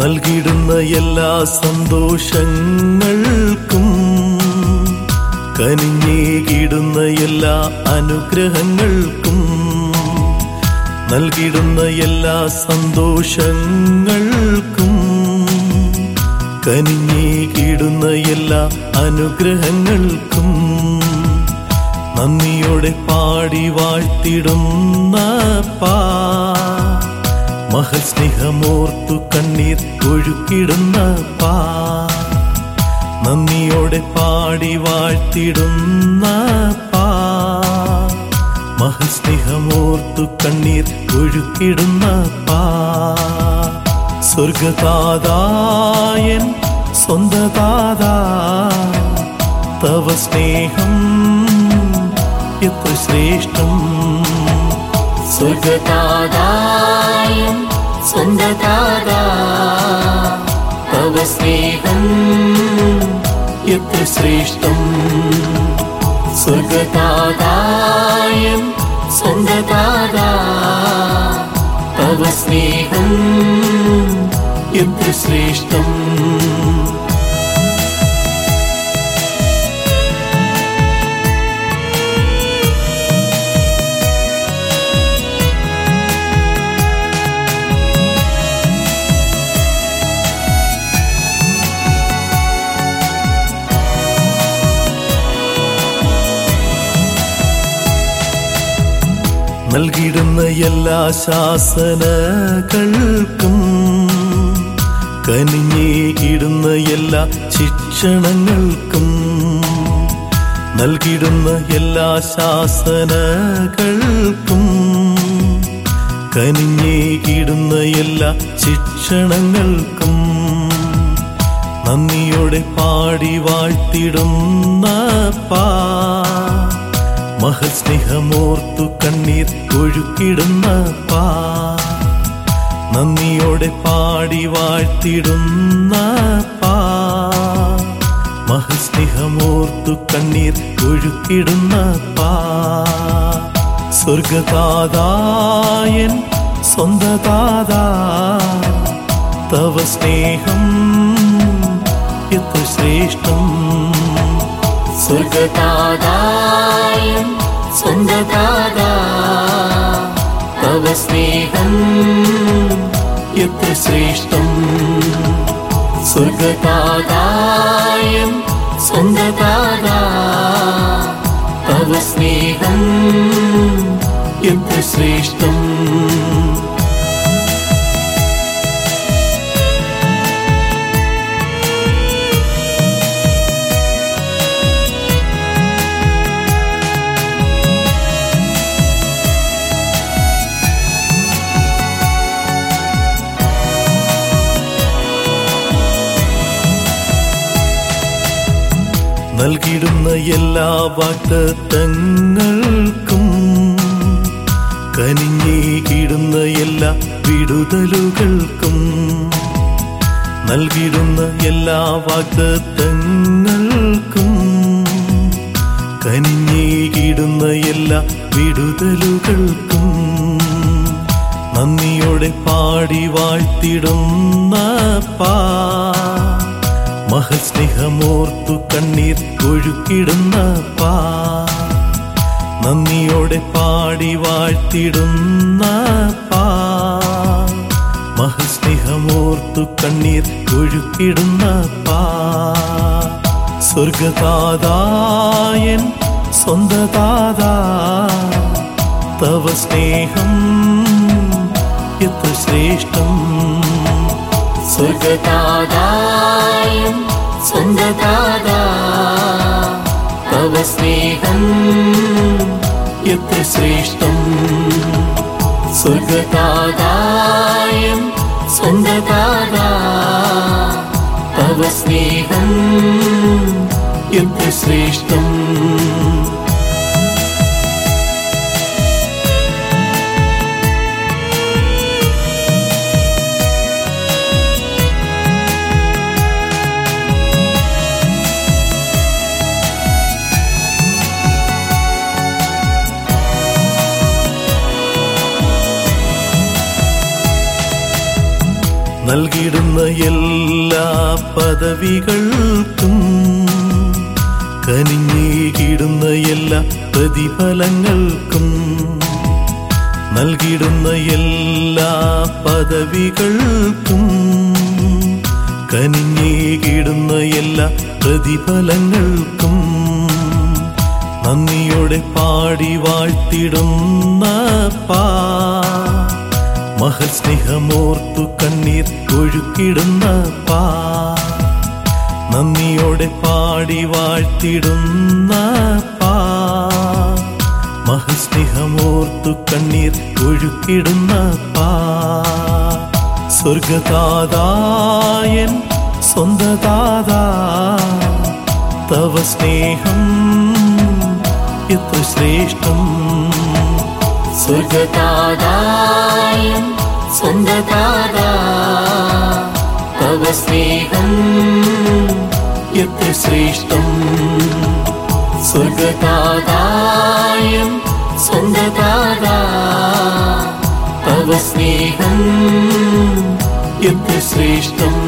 നൽകിടുന്ന എല്ലാ സന്തോഷങ്ങൾക്കും കനിഞ്ഞേകിടുന്ന എല്ലാ അനുഗ്രഹങ്ങൾക്കും നൽകിടുന്ന എല്ലാ സന്തോഷങ്ങൾക്കും കനിഞ്ഞേകിടുന്ന എല്ലാ അനുഗ്രഹങ്ങൾക്കും നന്ദിയോടെ പാടി വാഴ്ത്തിടുന്ന പാ മഹസ്നേഹമോർത്തു കണ്ണീർ ഒഴുക്കിടുന്ന പാ നന്ദിയോടെ പാടി വാഴ്ത്തിടുന്ന പാ മഹസ്നേഹമോർത്തു കണ്ണീർ ഒഴുക്കിടുന്ന പാ സ്വർഗതാതായൻ സ്വന്തതാതാ തവ സ്നേഹം എത്ര ശ്രേഷ്ഠം സ്വർഗതാതായം സ്വന്തതാതാ തവ സ്നേഹം എത്ര ശ്രേഷ്ഠം സ്വർഗതാതായം സ്വന്തതാതാ തവ സ്നേഹം എത്ര ശ്രേഷ്ഠം നൽകിടുന്ന എല്ലാ ശാസനകൾക്കും കനിഞ്ഞേകിടുന്ന എല്ലാ ശിക്ഷണങ്ങൾക്കും നൽകിടുന്ന എല്ലാ ശാസനകൾക്കും കനിഞ്ഞേകിടുന്ന എല്ലാ ശിക്ഷണങ്ങൾക്കും നന്ദിയോടെ പാടി വാഴ്ത്തിടുന്ന പാ മഹസ്നേഹമോർത്തു കണ്ണീർ ഒഴുക്കിടുന്ന പാ നന്ദിയോടെ പാടി വാഴ്ത്തിടുന്ന പാ മഹസ്നേഹമോർത്തു കണ്ണീർ ഒഴുക്കിടുന്ന പാ സ്വർഗതാതായൻ സ്വന്തതാതാ തവ സ്നേഹം എത്ര ശ്രേഷ്ഠം സ്വർഗതാതായം സ്വന്തതാതാ തവ സ്നേഹം എത്ര ശ്രേഷ്ഠം സ്വർഗതാതായം സ്വന്തതാതാ തവ സ്നേഹം എത്ര ശ്രേഷ്ഠം നൽകിടുന്ന എല്ലാ വാക്തത്വങ്ങൾക്കും കനിഞ്ഞേകിടുന്ന എല്ലാ വിടുതലുകൾക്കും നൽകിടുന്ന എല്ലാ വാഗ്ദത്തങ്ങൾക്കും കനിഞ്ഞേകിടുന്ന എല്ലാ വിടുതലുകൾക്കും നന്ദിയോടെ പാടി വാഴ്ത്തിടുന്ന പാ മഹസ്നേഹമോർത്തു കണ്ണീർ ഒഴുക്കിടുന്ന പാ നന്ദിയോടെ പാടി വാഴ്ത്തിടുന്ന പാ മഹസ്നേഹമോർത്തു കണ്ണീർ ഒഴുക്കിടുന്ന പാ സ്വർഗതാതായൻ സ്വന്തതാതാ തവ സ്നേഹം എത്ര ശ്രേഷ്ഠം സ്വർഗതാതായം സ്വന്തതാതാ തവ സ്നേഹം എത്ര ശ്രേഷ്ഠം സ്വർഗതാതായം സ്വന്തതാതാ തവ സ്നേഹം എത്ര ശ്രേഷ്ഠം നൽകിടുന്ന എല്ലാ പദവികൾക്കും കനിഞ്ഞേകിടുന്ന എല്ലാ പ്രതിഫലങ്ങൾക്കും നൽകിടുന്ന എല്ലാ പദവികൾക്കും കനിഞ്ഞേകിടുന്ന എല്ലാ പ്രതിഫലങ്ങൾക്കും നന്ദിയോടെ പാടി വാഴ്ത്തിടുന്ന പാ മഹൽ സ്നേഹമോർത്തു കണ്ണീർ ഒഴുക്കിടുന്ന പാ നന്ദിയോടെ പാടി വാഴ്ത്തിടുന്ന പാ മഹസ്നേഹമോർത്തു കണ്ണീർ ഒഴുക്കിടുന്ന പാ സ്വർഗതാതായൻ സ്വന്തതാതാ തവ സ്നേഹം എത്ര ശ്രേഷ്ഠം സ്വർഗതാദായം സ്വന്തതാദാ തവ സ്നേഹം എത്ര ശ്രേഷ്ഠം സ്വർഗതാദായം സ്വന്തതാദാ തവ സ്നേഹം എത്ര ശ്രേഷ്ഠം